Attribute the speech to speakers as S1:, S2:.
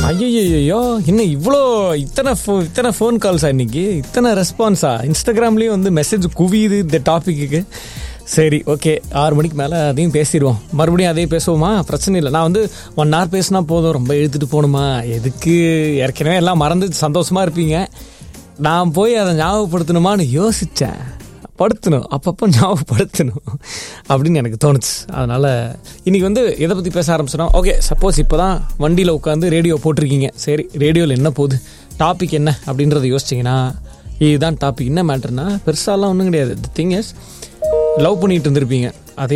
S1: ஐயோ இன்னும் இவ்வளோ இத்தனை phone- இத்தனை ஃபோன் கால்ஸா இன்னைக்கு இத்தனை ரெஸ்பான்ஸா இன்ஸ்டாகிராம்லேயும் வந்து மெசேஜ் குவியுது இந்த டாப்பிக்கு சரி ஓகே ஆறு மணிக்கு மேலே அதையும் பேசிடுவோம் மறுபடியும் அதே பேசுவோமா பிரச்சனை இல்லை நான் வந்து ஒன் ஹவர் பேசினா போதும் ரொம்ப எழுத்துட்டு போகணுமா எதுக்கு ஏற்கனவே எல்லாம் மறந்து சந்தோஷமா இருப்பீங்க நான் போய் அதை ஞாபகப்படுத்தணுமான்னு யோசித்தேன் படுத்தணும் அப்பப்போ ஞாபகப்படுத்தணும் அப்படின்னு எனக்கு தோணுச்சு அதனால் இன்னைக்கு வந்து எதை பற்றி பேச ஆரம்பிச்சிடும் ஓகே சப்போஸ் இப்போ தான் வண்டியில் உட்காந்து ரேடியோ போட்டிருக்கீங்க சரி ரேடியோவில் என்ன போகுது டாபிக் என்ன அப்படின்றத யோசிச்சிங்கன்னா இதுதான் டாபிக் என்ன மேட்டர்னா பெருசாலாம் ஒன்றும் கிடையாது தி திங் இஸ் லவ் பண்ணிட்டு இருந்திருப்பீங்க அதே